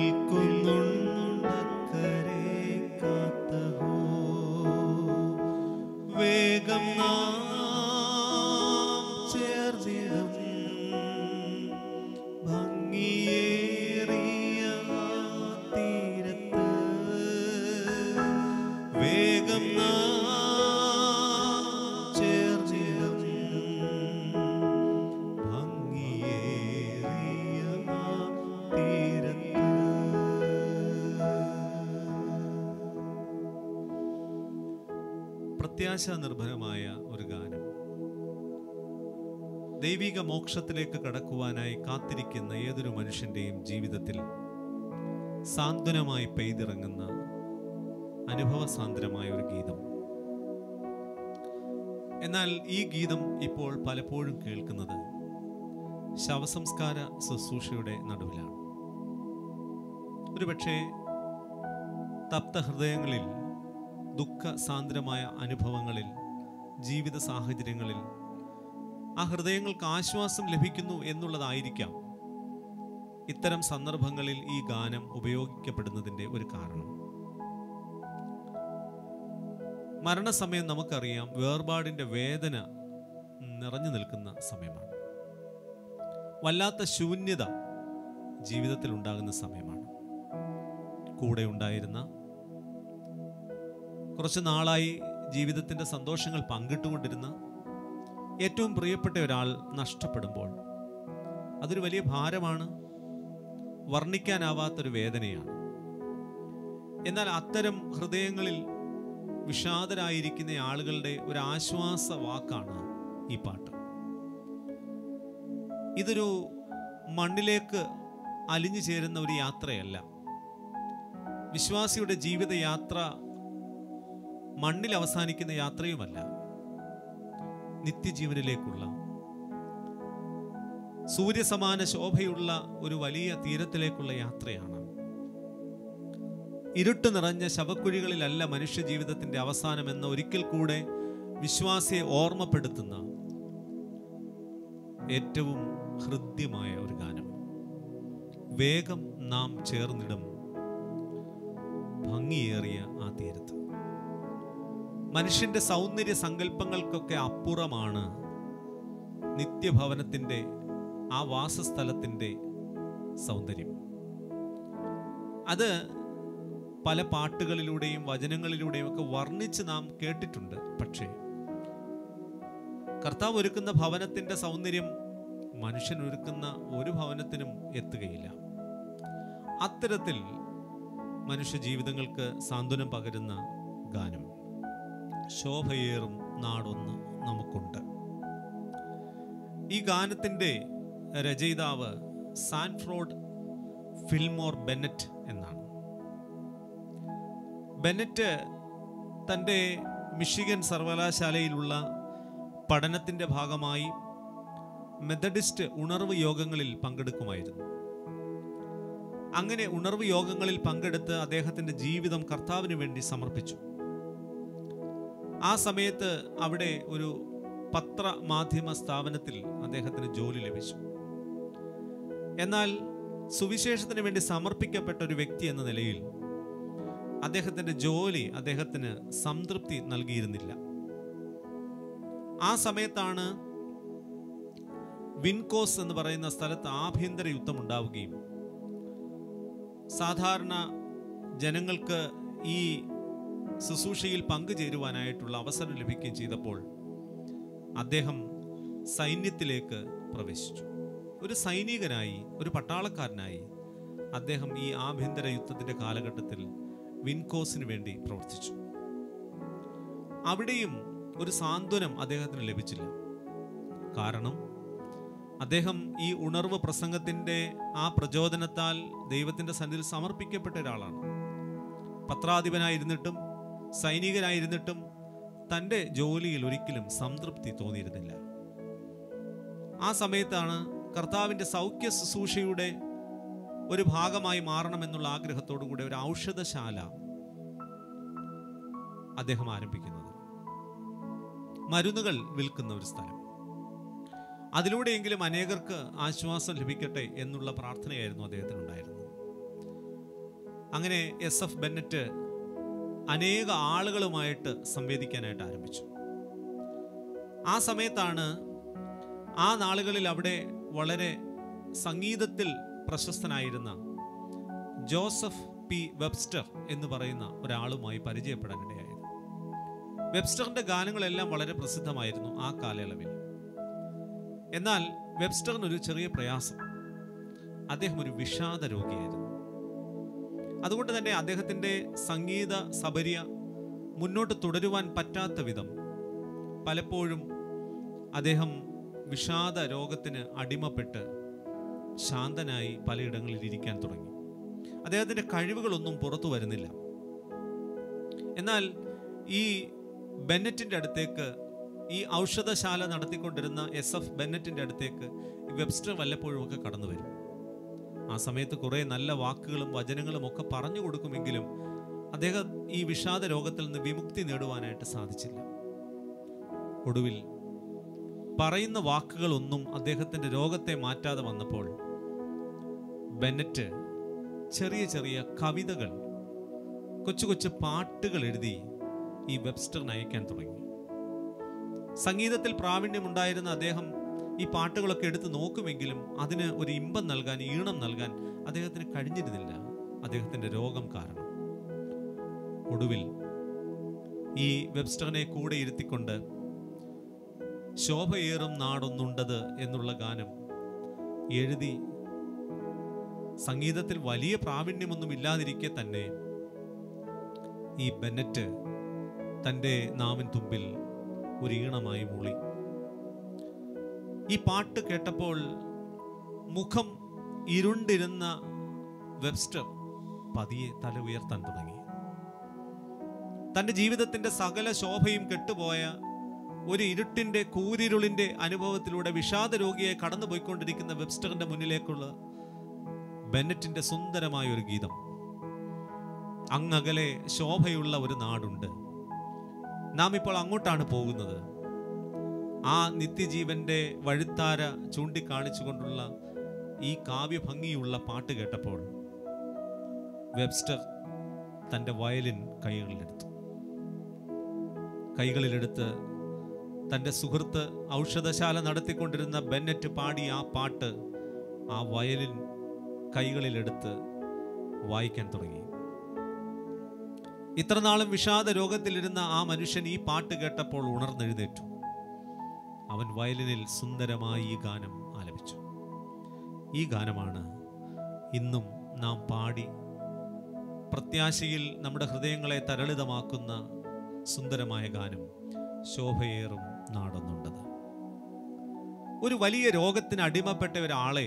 നിൽക്കുന്നുണ്ടക്കരെ കാത്തഹോ വേഗം നാം ചേർന്നിടും ഭംഗിയേറിയ ആ തീരത്ത് വേഗം നാം ചേർന്നിടും ഭംഗിയേറിയ ആ തീരത്ത് പ്രത്യാശ നിർഭരമായ ഒരു ഗാനം ദൈവിക മോക്ഷത്തിലേക്ക് കടക്കുവാനായി കാത്തിരിക്കുന്ന ഏതൊരു മനുഷ്യന്റെയും ജീവിതത്തിൽ സാന്ത്വനമായി പെയ്തിറങ്ങുന്ന അനുഭവസാന്ദ്രമായ ഒരു ഗീതം എന്നാൽ ഈ ഗീതം ഇപ്പോൾ പലപ്പോഴും കേൾക്കുന്നത് ശവസംസ്കാര ശുശ്രൂഷയുടെ നടുവിലാണ് ഒരുപക്ഷെ തപ്ത ഹൃദയങ്ങളിൽ ദുഃഖസാന്ദ്രമായ അനുഭവങ്ങളിൽ ജീവിത സാഹചര്യങ്ങളിൽ ആ ഹൃദയങ്ങൾക്ക് ആശ്വാസം ലഭിക്കുന്നു എന്നുള്ളതായിരിക്കാം ഇത്തരം സന്ദർഭങ്ങളിൽ ഈ ഗാനം ഉപയോഗിക്കപ്പെടുന്നതിൻ്റെ ഒരു കാരണം മരണസമയം നമുക്കറിയാം വേർപാടിൻ്റെ വേദന നിറഞ്ഞു നിൽക്കുന്ന സമയമാണ് വല്ലാത്ത ശൂന്യത ജീവിതത്തിൽ ഉണ്ടാകുന്ന സമയമാണ് കൂടെ ഉണ്ടായിരുന്ന കുറച്ച് നാളായി ജീവിതത്തിൻ്റെ സന്തോഷങ്ങൾ പങ്കിട്ടുകൊണ്ടിരുന്ന ഏറ്റവും പ്രിയപ്പെട്ട ഒരാൾ നഷ്ടപ്പെടുമ്പോൾ അതൊരു വലിയ ഭാരമാണ് വർണ്ണിക്കാനാവാത്തൊരു വേദനയാണ് എന്നാൽ അത്തരം ഹൃദയങ്ങളിൽ വിഷാദരായിരിക്കുന്ന ആളുകളുടെ ഒരു ആശ്വാസ വാക്കാണ് ഈ പാട്ട് ഇതൊരു മണ്ണിലേക്ക് അലിഞ്ഞു ചേരുന്ന ഒരു യാത്രയല്ല വിശ്വാസിയുടെ ജീവിതയാത്ര മണ്ണിൽ അവസാനിക്കുന്ന യാത്രയുമല്ല നിത്യജീവനിലേക്കുള്ള സൂര്യസമാന ശോഭയുള്ള ഒരു വലിയ തീരത്തിലേക്കുള്ള യാത്രയാണ് ഇരുട്ട് നിറഞ്ഞ ശവക്കുഴികളിലല്ല മനുഷ്യ ജീവിതത്തിന്റെ അവസാനം എന്ന ഒരിക്കൽ കൂടെ വിശ്വാസിയെ ഓർമ്മപ്പെടുത്തുന്ന ഏറ്റവും ഹൃദ്യമായ ഒരു ഗാനം വേഗം നാം ചേർന്നിടും ഭംഗിയേറിയ ആ തീരത്ത് മനുഷ്യന്റെ സൗന്ദര്യ സങ്കല്പങ്ങൾക്കൊക്കെ അപ്പുറമാണ് നിത്യഭവനത്തിന്റെ ആ വാസസ്ഥലത്തിന്റെ സൗന്ദര്യം അത് പല പാട്ടുകളിലൂടെയും വചനങ്ങളിലൂടെയും ഒക്കെ വർണ്ണിച്ച് നാം കേട്ടിട്ടുണ്ട് പക്ഷേ കർത്താവ് ഒരുക്കുന്ന ഭവനത്തിന്റെ സൗന്ദര്യം മനുഷ്യൻ ഒരുക്കുന്ന ഒരു ഭവനത്തിനും എത്തുകയില്ല അത്തരത്തിൽ മനുഷ്യ ജീവിതങ്ങൾക്ക് സാന്ത്വനം പകരുന്ന ഗാനം ശോഭയേറും നാടൊന്ന് നമുക്കുണ്ട് ഈ ഗാനത്തിൻ്റെ രചയിതാവ് സാൻഫ്രോഡ് ഫിൽമോർ ബെന്നറ്റ് എന്നാണ് ബെന്നറ്റ് തൻ്റെ മിഷിഗൻ സർവകലാശാലയിലുള്ള പഠനത്തിൻ്റെ ഭാഗമായി മെത്തഡിസ്റ്റ് ഉണർവ് യോഗങ്ങളിൽ പങ്കെടുക്കുമായിരുന്നു അങ്ങനെ ഉണർവ് യോഗങ്ങളിൽ പങ്കെടുത്ത് അദ്ദേഹത്തിൻ്റെ ജീവിതം കർത്താവിന് വേണ്ടി സമർപ്പിച്ചു ആ സമയത്ത് അവിടെ ഒരു പത്രമാധ്യമ സ്ഥാപനത്തിൽ അദ്ദേഹത്തിന് ജോലി ലഭിച്ചു എന്നാൽ സുവിശേഷത്തിന് വേണ്ടി സമർപ്പിക്കപ്പെട്ട ഒരു വ്യക്തി എന്ന നിലയിൽ അദ്ദേഹത്തിൻ്റെ ജോലി അദ്ദേഹത്തിന് സംതൃപ്തി നൽകിയിരുന്നില്ല ആ സമയത്താണ് വിൻകോസ് എന്ന് പറയുന്ന സ്ഥലത്ത് ആഭ്യന്തര യുദ്ധം ഉണ്ടാവുകയും സാധാരണ ജനങ്ങൾക്ക് ഈ ശുശ്രൂഷയിൽ പങ്കുചേരുവാനായിട്ടുള്ള അവസരം ലഭിക്കുകയും ചെയ്തപ്പോൾ അദ്ദേഹം സൈന്യത്തിലേക്ക് പ്രവേശിച്ചു ഒരു സൈനികനായി ഒരു പട്ടാളക്കാരനായി അദ്ദേഹം ഈ ആഭ്യന്തര യുദ്ധത്തിന്റെ കാലഘട്ടത്തിൽ വിൻകോസിന് വേണ്ടി പ്രവർത്തിച്ചു അവിടെയും ഒരു സാന്ത്വനം അദ്ദേഹത്തിന് ലഭിച്ചില്ല കാരണം അദ്ദേഹം ഈ ഉണർവ് പ്രസംഗത്തിന്റെ ആ പ്രചോദനത്താൽ ദൈവത്തിന്റെ സന്നിധിയിൽ സമർപ്പിക്കപ്പെട്ട ഒരാളാണ് പത്രാധിപനായിരുന്നിട്ടും സൈനികനായിരുന്നിട്ടും തൻ്റെ ജോലിയിൽ ഒരിക്കലും സംതൃപ്തി തോന്നിയിരുന്നില്ല ആ സമയത്താണ് കർത്താവിൻ്റെ സൗഖ്യ ശുശ്രൂഷയുടെ ഒരു ഭാഗമായി മാറണമെന്നുള്ള ആഗ്രഹത്തോടു കൂടെ ഒരു ഔഷധശാല അദ്ദേഹം ആരംഭിക്കുന്നത് മരുന്നുകൾ വിൽക്കുന്ന ഒരു സ്ഥലം അതിലൂടെയെങ്കിലും അനേകർക്ക് ആശ്വാസം ലഭിക്കട്ടെ എന്നുള്ള പ്രാർത്ഥനയായിരുന്നു അദ്ദേഹത്തിനുണ്ടായിരുന്നത് അങ്ങനെ എസ് എഫ് ബെന്നറ്റ് അനേക ആളുകളുമായിട്ട് സംവേദിക്കാനായിട്ട് ആരംഭിച്ചു ആ സമയത്താണ് ആ നാളുകളിൽ അവിടെ വളരെ സംഗീതത്തിൽ പ്രശസ്തനായിരുന്ന ജോസഫ് പി വെബ്സ്റ്റർ എന്ന് പറയുന്ന ഒരാളുമായി പരിചയപ്പെടാനിടയായത് വെബ്സ്റ്ററിന്റെ ഗാനങ്ങളെല്ലാം വളരെ പ്രസിദ്ധമായിരുന്നു ആ കാലയളവിൽ എന്നാൽ വെബ്സ്റ്ററിന് ഒരു ചെറിയ പ്രയാസം അദ്ദേഹം ഒരു വിഷാദ രോഗിയായിരുന്നു അതുകൊണ്ട് തന്നെ അദ്ദേഹത്തിൻ്റെ സംഗീത സബര്യ മുന്നോട്ട് തുടരുവാൻ പറ്റാത്ത വിധം പലപ്പോഴും അദ്ദേഹം വിഷാദ രോഗത്തിന് അടിമപ്പെട്ട് ശാന്തനായി പലയിടങ്ങളിൽ ഇരിക്കാൻ തുടങ്ങി അദ്ദേഹത്തിൻ്റെ കഴിവുകളൊന്നും പുറത്തു വരുന്നില്ല എന്നാൽ ഈ ബെന്നറ്റിൻ്റെ അടുത്തേക്ക് ഈ ഔഷധശാല നടത്തിക്കൊണ്ടിരുന്ന എസ് എഫ് ബെന്നറ്റിൻ്റെ അടുത്തേക്ക് ഈ വെബ്സ്റ്റർ വല്ലപ്പോഴും ഒക്കെ കടന്നു വരും ആ സമയത്ത് കുറേ നല്ല വാക്കുകളും വചനങ്ങളും ഒക്കെ പറഞ്ഞു കൊടുക്കുമെങ്കിലും അദ്ദേഹം ഈ വിഷാദ രോഗത്തിൽ നിന്ന് വിമുക്തി നേടുവാനായിട്ട് സാധിച്ചില്ല ഒടുവിൽ പറയുന്ന വാക്കുകളൊന്നും അദ്ദേഹത്തിൻ്റെ രോഗത്തെ മാറ്റാതെ വന്നപ്പോൾ ബെന്നറ്റ് ചെറിയ ചെറിയ കവിതകൾ കൊച്ചു കൊച്ചു പാട്ടുകൾ എഴുതി ഈ വെബ്സ്റ്ററിന് അയക്കാൻ തുടങ്ങി സംഗീതത്തിൽ പ്രാവീണ്യമുണ്ടായിരുന്ന അദ്ദേഹം ഈ പാട്ടുകളൊക്കെ എടുത്ത് നോക്കുമെങ്കിലും അതിന് ഒരു ഇമ്പം നൽകാൻ ഈണം നൽകാൻ അദ്ദേഹത്തിന് കഴിഞ്ഞിരുന്നില്ല അദ്ദേഹത്തിൻ്റെ രോഗം കാരണം ഒടുവിൽ ഈ വെബ്സ്റ്ററിനെ കൂടെ ഇരുത്തിക്കൊണ്ട് ശോഭയേറും നാടൊന്നുണ്ടത് എന്നുള്ള ഗാനം എഴുതി സംഗീതത്തിൽ വലിയ പ്രാവീണ്യമൊന്നും ഇല്ലാതിരിക്കെ തന്നെ ഈ ബെന്നറ്റ് തൻ്റെ നാവിൻ തുമ്പിൽ ഒരു ഈണമായി മൂളി ഈ പാട്ട് കേട്ടപ്പോൾ മുഖം ഇരുണ്ടിരുന്ന വെബ്സ്റ്റർ പതിയെ തല ഉയർത്താൻ തുടങ്ങി തൻ്റെ ജീവിതത്തിൻ്റെ സകല ശോഭയും കെട്ടുപോയ ഒരു ഇരുട്ടിൻ്റെ കൂരിരുളിൻ്റെ അനുഭവത്തിലൂടെ വിഷാദ രോഗിയെ കടന്നുപോയിക്കൊണ്ടിരിക്കുന്ന വെബ്സ്റ്ററിന്റെ മുന്നിലേക്കുള്ള ബെന്നറ്റിന്റെ സുന്ദരമായ ഒരു ഗീതം അങ്ങകലെ ശോഭയുള്ള ഒരു നാടുണ്ട് നാം ഇപ്പോൾ അങ്ങോട്ടാണ് പോകുന്നത് ആ നിത്യജീവന്റെ വഴുത്താര ചൂണ്ടിക്കാണിച്ചുകൊണ്ടുള്ള ഈ കാവ്യഭംഗിയുള്ള പാട്ട് കേട്ടപ്പോൾ വെബ്സ്റ്റർ തൻ്റെ വയലിൻ കൈകളിലെടുത്തു കൈകളിലെടുത്ത് തൻ്റെ സുഹൃത്ത് ഔഷധശാല നടത്തിക്കൊണ്ടിരുന്ന ബെന്നറ്റ് പാടിയ ആ പാട്ട് ആ വയലിൻ കൈകളിലെടുത്ത് വായിക്കാൻ തുടങ്ങി ഇത്രനാളും വിഷാദ രോഗത്തിലിരുന്ന ആ മനുഷ്യൻ ഈ പാട്ട് കേട്ടപ്പോൾ ഉണർന്നെഴുന്നേറ്റു അവൻ വയലിനിൽ സുന്ദരമായി ഈ ഗാനം ആലപിച്ചു ഈ ഗാനമാണ് ഇന്നും നാം പാടി പ്രത്യാശയിൽ നമ്മുടെ ഹൃദയങ്ങളെ തരളിതമാക്കുന്ന സുന്ദരമായ ഗാനം ശോഭയേറും നാടൊന്നുണ്ടത് ഒരു വലിയ രോഗത്തിന് അടിമപ്പെട്ട ഒരാളെ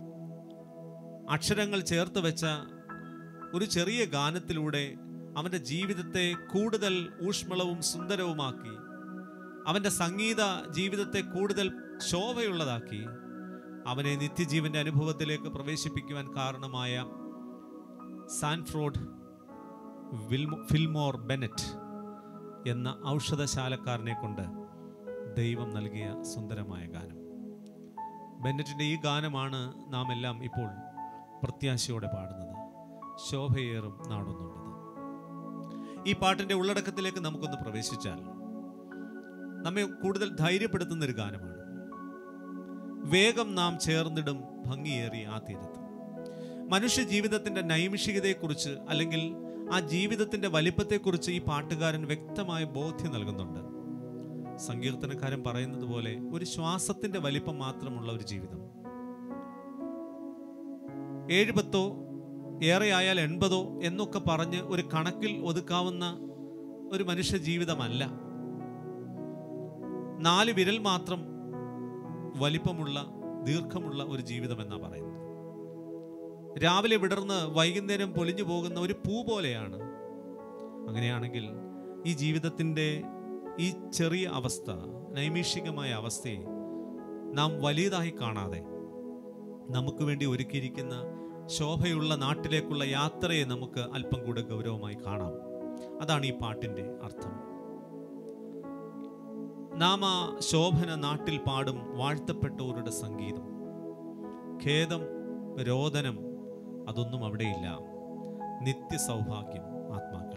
അക്ഷരങ്ങൾ ചേർത്ത് വെച്ച ഒരു ചെറിയ ഗാനത്തിലൂടെ അവൻ്റെ ജീവിതത്തെ കൂടുതൽ ഊഷ്മളവും സുന്ദരവുമാക്കി അവൻ്റെ സംഗീത ജീവിതത്തെ കൂടുതൽ ശോഭയുള്ളതാക്കി അവനെ നിത്യജീവന്റെ അനുഭവത്തിലേക്ക് പ്രവേശിപ്പിക്കുവാൻ കാരണമായ സാൻഫ്രോഡ് വിൽമോ ഫിൽമോർ ബെനറ്റ് എന്ന ഔഷധശാലക്കാരനെ കൊണ്ട് ദൈവം നൽകിയ സുന്ദരമായ ഗാനം ബെന്നറ്റിൻ്റെ ഈ ഗാനമാണ് നാം എല്ലാം ഇപ്പോൾ പ്രത്യാശയോടെ പാടുന്നത് ശോഭയേറും നാടൊന്നുണ്ടത് ഈ പാട്ടിൻ്റെ ഉള്ളടക്കത്തിലേക്ക് നമുക്കൊന്ന് പ്രവേശിച്ചാൽ നമ്മെ കൂടുതൽ ധൈര്യപ്പെടുത്തുന്ന ഒരു ഗാനമാണ് വേഗം നാം ചേർന്നിടും ഭംഗിയേറിയ ആ തീരത്ത് മനുഷ്യ ജീവിതത്തിന്റെ നൈമിഷികതയെക്കുറിച്ച് അല്ലെങ്കിൽ ആ ജീവിതത്തിന്റെ വലിപ്പത്തെക്കുറിച്ച് ഈ പാട്ടുകാരൻ വ്യക്തമായ ബോധ്യം നൽകുന്നുണ്ട് സങ്കീർത്തനക്കാരൻ പറയുന്നത് പോലെ ഒരു ശ്വാസത്തിന്റെ വലിപ്പം മാത്രമുള്ള ഒരു ജീവിതം ഏഴ് പത്തോ ഏറെയായാൽ എൺപതോ എന്നൊക്കെ പറഞ്ഞ് ഒരു കണക്കിൽ ഒതുക്കാവുന്ന ഒരു മനുഷ്യ ജീവിതമല്ല നാല് വിരൽ മാത്രം വലിപ്പമുള്ള ദീർഘമുള്ള ഒരു ജീവിതം എന്നാ പറയുന്നത് രാവിലെ വിടർന്ന് വൈകുന്നേരം പൊലിഞ്ഞു പോകുന്ന ഒരു പൂ പോലെയാണ് അങ്ങനെയാണെങ്കിൽ ഈ ജീവിതത്തിൻ്റെ ഈ ചെറിയ അവസ്ഥ നൈമിഷികമായ അവസ്ഥയെ നാം വലിയതായി കാണാതെ നമുക്ക് വേണ്ടി ഒരുക്കിയിരിക്കുന്ന ശോഭയുള്ള നാട്ടിലേക്കുള്ള യാത്രയെ നമുക്ക് അല്പം കൂടെ ഗൗരവമായി കാണാം അതാണ് ഈ പാട്ടിൻ്റെ അർത്ഥം നാം ആ ശോഭന നാട്ടിൽ പാടും വാഴ്ത്തപ്പെട്ടവരുടെ സംഗീതം ഖേദം രോദനം അതൊന്നും അവിടെയില്ല നിത്യ സൗഭാഗ്യം ആത്മാക്കൾക്ക്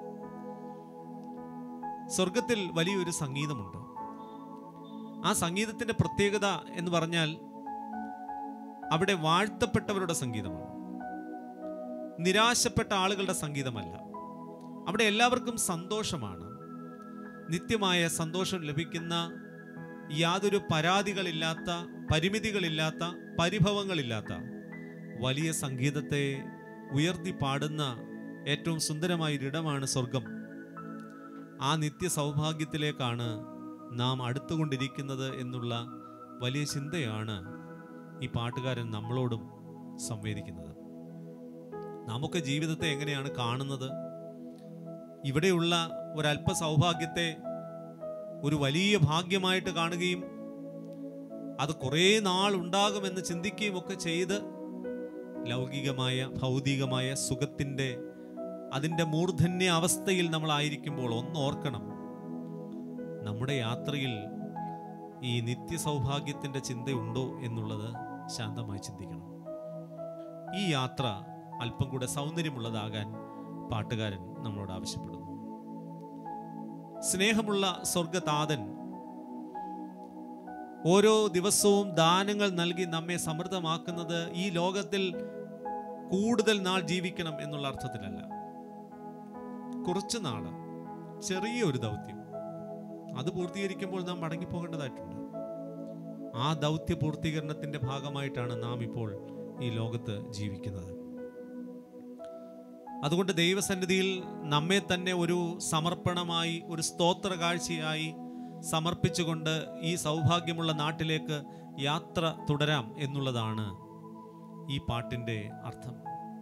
സ്വർഗത്തിൽ വലിയൊരു സംഗീതമുണ്ട് ആ സംഗീതത്തിന്റെ പ്രത്യേകത എന്ന് പറഞ്ഞാൽ അവിടെ വാഴ്ത്തപ്പെട്ടവരുടെ സംഗീതമാണ് നിരാശപ്പെട്ട ആളുകളുടെ സംഗീതമല്ല അവിടെ എല്ലാവർക്കും സന്തോഷമാണ് നിത്യമായ സന്തോഷം ലഭിക്കുന്ന യാതൊരു പരാതികളില്ലാത്ത പരിമിതികളില്ലാത്ത പരിഭവങ്ങളില്ലാത്ത വലിയ സംഗീതത്തെ ഉയർത്തി പാടുന്ന ഏറ്റവും സുന്ദരമായ ഒരിടമാണ് സ്വർഗം ആ നിത്യ സൗഭാഗ്യത്തിലേക്കാണ് നാം അടുത്തുകൊണ്ടിരിക്കുന്നത് എന്നുള്ള വലിയ ചിന്തയാണ് ഈ പാട്ടുകാരൻ നമ്മളോടും സംവേദിക്കുന്നത് നമുക്ക് ജീവിതത്തെ എങ്ങനെയാണ് കാണുന്നത് ഇവിടെയുള്ള ഒരല്പ സൗഭാഗ്യത്തെ ഒരു വലിയ ഭാഗ്യമായിട്ട് കാണുകയും അത് കുറേ നാൾ ഉണ്ടാകുമെന്ന് ചിന്തിക്കുകയും ഒക്കെ ചെയ്ത് ലൗകികമായ ഭൗതികമായ സുഖത്തിൻ്റെ അതിൻ്റെ മൂർധന്യ അവസ്ഥയിൽ നമ്മളായിരിക്കുമ്പോൾ ഒന്ന് ഓർക്കണം നമ്മുടെ യാത്രയിൽ ഈ നിത്യ സൗഭാഗ്യത്തിൻ്റെ ചിന്തയുണ്ടോ എന്നുള്ളത് ശാന്തമായി ചിന്തിക്കണം ഈ യാത്ര അല്പം കൂടെ സൗന്ദര്യമുള്ളതാകാൻ പാട്ടുകാരൻ നമ്മളോട് ആവശ്യപ്പെടുന്നു സ്നേഹമുള്ള സ്വർഗതാതൻ ഓരോ ദിവസവും ദാനങ്ങൾ നൽകി നമ്മെ സമൃദ്ധമാക്കുന്നത് ഈ ലോകത്തിൽ കൂടുതൽ നാൾ ജീവിക്കണം എന്നുള്ള അർത്ഥത്തിലല്ല കുറച്ച് നാള് ചെറിയ ഒരു ദൗത്യം അത് പൂർത്തീകരിക്കുമ്പോൾ നാം മടങ്ങിപ്പോകേണ്ടതായിട്ടുണ്ട് ആ ദൗത്യ പൂർത്തീകരണത്തിന്റെ ഭാഗമായിട്ടാണ് നാം ഇപ്പോൾ ഈ ലോകത്ത് ജീവിക്കുന്നത് അതുകൊണ്ട് ദൈവസന്നിധിയിൽ നമ്മെ തന്നെ ഒരു സമർപ്പണമായി ഒരു സ്തോത്ര കാഴ്ചയായി സമർപ്പിച്ചുകൊണ്ട് ഈ സൗഭാഗ്യമുള്ള നാട്ടിലേക്ക് യാത്ര തുടരാം എന്നുള്ളതാണ് ഈ പാട്ടിൻ്റെ അർത്ഥം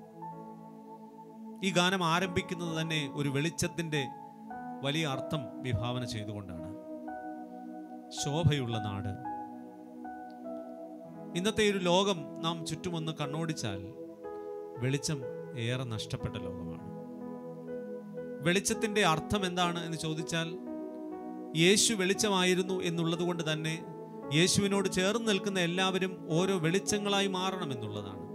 ഈ ഗാനം ആരംഭിക്കുന്നത് തന്നെ ഒരു വെളിച്ചത്തിൻ്റെ വലിയ അർത്ഥം വിഭാവന ചെയ്തുകൊണ്ടാണ് ശോഭയുള്ള നാട് ഇന്നത്തെ ഒരു ലോകം നാം ചുറ്റുമൊന്ന് കണ്ണോടിച്ചാൽ വെളിച്ചം ഏറെ നഷ്ടപ്പെട്ട ലോകമാണ് വെളിച്ചത്തിന്റെ അർത്ഥം എന്താണ് എന്ന് ചോദിച്ചാൽ യേശു വെളിച്ചമായിരുന്നു എന്നുള്ളത് കൊണ്ട് തന്നെ യേശുവിനോട് ചേർന്ന് നിൽക്കുന്ന എല്ലാവരും ഓരോ വെളിച്ചങ്ങളായി മാറണം എന്നുള്ളതാണ്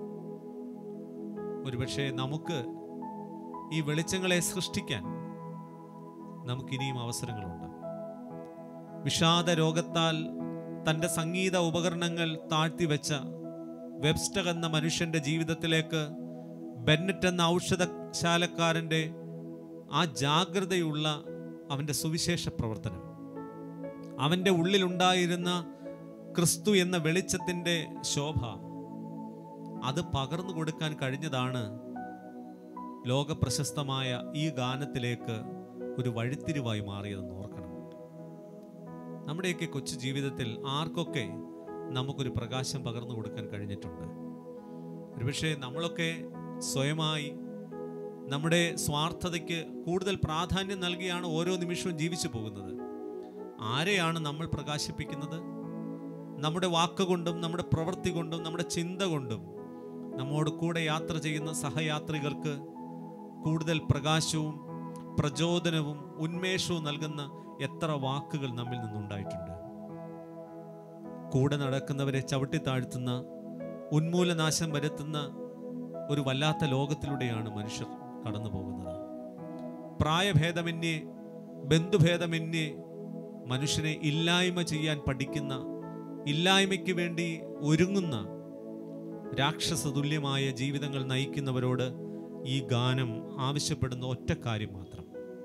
ഒരുപക്ഷെ നമുക്ക് ഈ വെളിച്ചങ്ങളെ സൃഷ്ടിക്കാൻ നമുക്കിനിയും അവസരങ്ങളുണ്ട് വിഷാദ രോഗത്താൽ തൻ്റെ സംഗീത ഉപകരണങ്ങൾ താഴ്ത്തിവെച്ച വെബ്സ്റ്റർ എന്ന മനുഷ്യന്റെ ജീവിതത്തിലേക്ക് ബെന്നറ്റ് എന്ന ഔഷധശാലക്കാരൻ്റെ ആ ജാഗ്രതയുള്ള അവൻ്റെ സുവിശേഷ പ്രവർത്തനം അവൻ്റെ ഉള്ളിലുണ്ടായിരുന്ന ക്രിസ്തു എന്ന വെളിച്ചത്തിൻ്റെ ശോഭ അത് പകർന്നു കൊടുക്കാൻ കഴിഞ്ഞതാണ് ലോകപ്രശസ്തമായ ഈ ഗാനത്തിലേക്ക് ഒരു വഴിത്തിരിവായി മാറിയതെന്ന് ഓർക്കണം നമ്മുടെയൊക്കെ കൊച്ചു ജീവിതത്തിൽ ആർക്കൊക്കെ നമുക്കൊരു പ്രകാശം പകർന്നു കൊടുക്കാൻ കഴിഞ്ഞിട്ടുണ്ട് ഒരുപക്ഷെ നമ്മളൊക്കെ സ്വയമായി നമ്മുടെ സ്വാർത്ഥതയ്ക്ക് കൂടുതൽ പ്രാധാന്യം നൽകിയാണ് ഓരോ നിമിഷവും ജീവിച്ചു പോകുന്നത് ആരെയാണ് നമ്മൾ പ്രകാശിപ്പിക്കുന്നത് നമ്മുടെ വാക്കുകൊണ്ടും നമ്മുടെ പ്രവൃത്തി കൊണ്ടും നമ്മുടെ ചിന്ത കൊണ്ടും നമ്മോട് കൂടെ യാത്ര ചെയ്യുന്ന സഹയാത്രികർക്ക് കൂടുതൽ പ്രകാശവും പ്രചോദനവും ഉന്മേഷവും നൽകുന്ന എത്ര വാക്കുകൾ നമ്മിൽ നിന്നുണ്ടായിട്ടുണ്ട് കൂടെ നടക്കുന്നവരെ ചവിട്ടിത്താഴ്ത്തുന്ന ഉന്മൂലനാശം വരുത്തുന്ന ഒരു വല്ലാത്ത ലോകത്തിലൂടെയാണ് മനുഷ്യർ കടന്നു പോകുന്നത് പ്രായഭേദമന്യേ ബന്ധുഭേദമന്യേ മനുഷ്യനെ ഇല്ലായ്മ ചെയ്യാൻ പഠിക്കുന്ന ഇല്ലായ്മയ്ക്ക് വേണ്ടി ഒരുങ്ങുന്ന രാക്ഷസതുല്യമായ ജീവിതങ്ങൾ നയിക്കുന്നവരോട് ഈ ഗാനം ആവശ്യപ്പെടുന്ന ഒറ്റ കാര്യം മാത്രം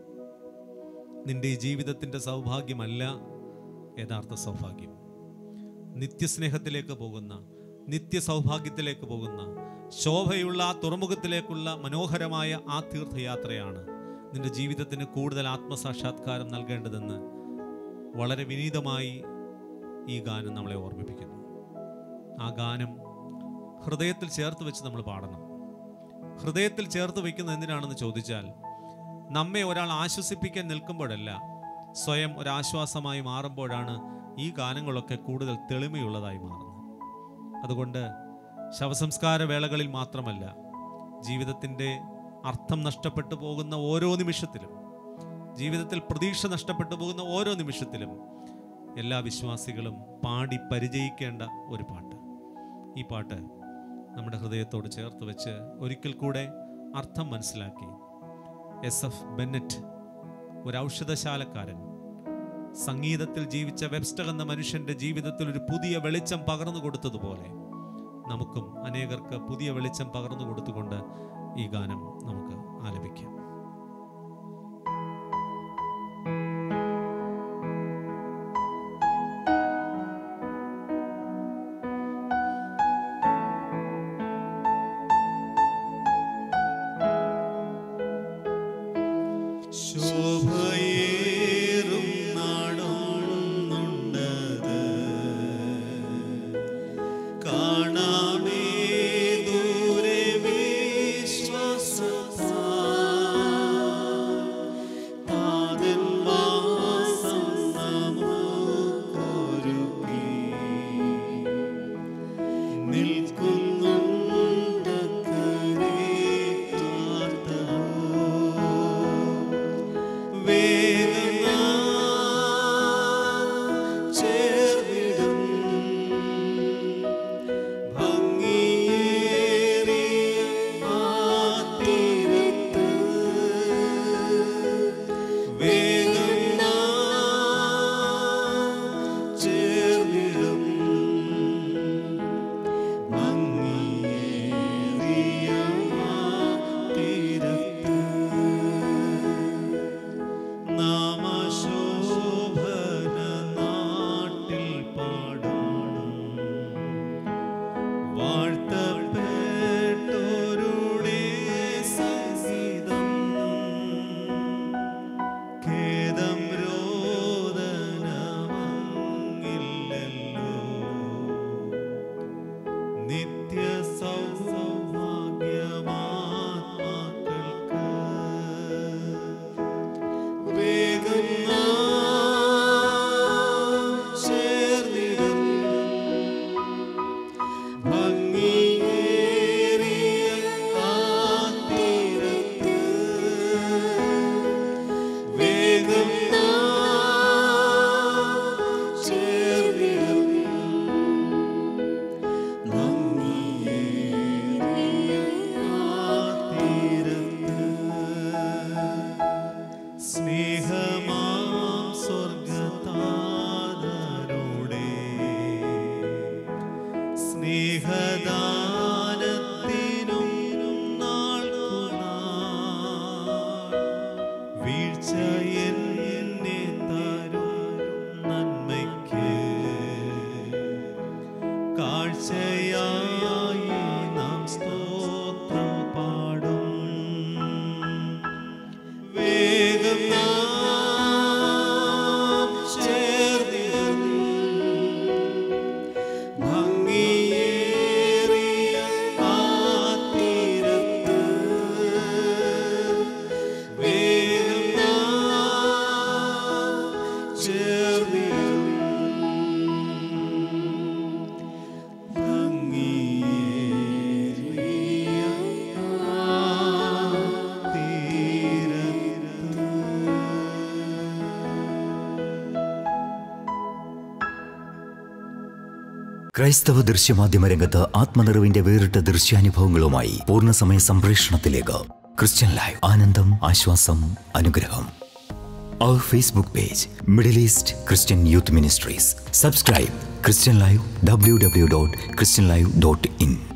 നിന്റെ ഈ ജീവിതത്തിൻ്റെ സൗഭാഗ്യമല്ല യഥാർത്ഥ സൗഭാഗ്യം നിത്യസ്നേഹത്തിലേക്ക് പോകുന്ന നിത്യ സൗഭാഗ്യത്തിലേക്ക് പോകുന്ന ശോഭയുള്ള ആ തുറമുഖത്തിലേക്കുള്ള മനോഹരമായ ആ തീർത്ഥയാത്രയാണ് നിന്റെ ജീവിതത്തിന് കൂടുതൽ ആത്മസാക്ഷാത്കാരം നൽകേണ്ടതെന്ന് വളരെ വിനീതമായി ഈ ഗാനം നമ്മളെ ഓർമ്മിപ്പിക്കുന്നു ആ ഗാനം ഹൃദയത്തിൽ ചേർത്ത് വെച്ച് നമ്മൾ പാടണം ഹൃദയത്തിൽ ചേർത്ത് വയ്ക്കുന്നത് എന്തിനാണെന്ന് ചോദിച്ചാൽ നമ്മെ ഒരാൾ ആശ്വസിപ്പിക്കാൻ നിൽക്കുമ്പോഴല്ല സ്വയം ഒരാശ്വാസമായി മാറുമ്പോഴാണ് ഈ ഗാനങ്ങളൊക്കെ കൂടുതൽ തെളിമയുള്ളതായി മാറുന്നത് അതുകൊണ്ട് ശവസംസ്കാര വേളകളിൽ മാത്രമല്ല ജീവിതത്തിൻ്റെ അർത്ഥം നഷ്ടപ്പെട്ടു പോകുന്ന ഓരോ നിമിഷത്തിലും ജീവിതത്തിൽ പ്രതീക്ഷ നഷ്ടപ്പെട്ടു പോകുന്ന ഓരോ നിമിഷത്തിലും എല്ലാ വിശ്വാസികളും പാടി പരിചയിക്കേണ്ട ഒരു പാട്ട് ഈ പാട്ട് നമ്മുടെ ഹൃദയത്തോട് ചേർത്ത് വെച്ച് ഒരിക്കൽ കൂടെ അർത്ഥം മനസ്സിലാക്കി എസ് എഫ് ബെന്നറ്റ് ഒരു ഔഷധശാലക്കാരൻ സംഗീതത്തിൽ ജീവിച്ച വെബ്സ്റ്റർ എന്ന മനുഷ്യന്റെ ജീവിതത്തിൽ ഒരു പുതിയ വെളിച്ചം പകർന്നു കൊടുത്തതുപോലെ നമുക്കും അനേകർക്ക് പുതിയ വെളിച്ചം പകർന്നു കൊടുത്തുകൊണ്ട് ഈ ഗാനം നമുക്ക് ആലപിക്കാം ശോഭയേറും നാടൊന്നുണ്ടത് കാണാമേ ദൂരെ താതൻ വാസം നമുക്കൊരുക്കി നിൽക്കുന്നുണ്ടക്കരെ കാത്തോ വേഗം ചേർന്നിടും ഭംഗിയേറിയ ആ തീരത്ത് വേഗം ചേർന്നിടും ഭംഗിയേറിയ ആ തീരത്ത് നാമശോഭന നാട്ടിൽ പാടും വാഴ്ത്തപ്പെട്ടോരുടെ സംഗീതം ഖേദം രോദനമങ്ങില്ലല്ലോ നിത്യ സൗഭാഗ്യമാത്മാക്കൾക്ക് വേഗം ചേർന്നിടും ഭംഗിയേറിയ ആ തീരത്ത് വേഗം ചേർന്നിടും ഭംഗിയേറിയ ആ തീരത്ത് സ്നേഹമാം സ്വർഗതാതനോടെ സ്നേഹദാനത്തിനും നാൾക്കുനാൾ വീഴ്ച എന്നെ തരും നന്മയ്ക്ക് കാഴ്ചയായി നാം സ്തോത്രം പാടും വേഗം നാം ചേർന്നിടും ഭംഗിയേറിയ ആ തീരത്ത് വേഗം നാം ചേർന്നിടും ഭംഗിയേറിയ ആ തീരത്ത് ക്രൈസ്തവ ദൃശ്യമാധ്യമ രംഗത്ത് ആത്മനിറവിന്റെ വേറിട്ട ദൃശ്യാനുഭവങ്ങളുമായി പൂർണ്ണസമയ സംപ്രേഷണത്തിലേക്ക് ക്രിസ്ത്യൻ ലൈവ് ആനന്ദം ആശ്വാസം അനുഗ്രഹം അവർ Facebook page middle east Christian youth ministries subscribe Christian live W W dot Christian live dot in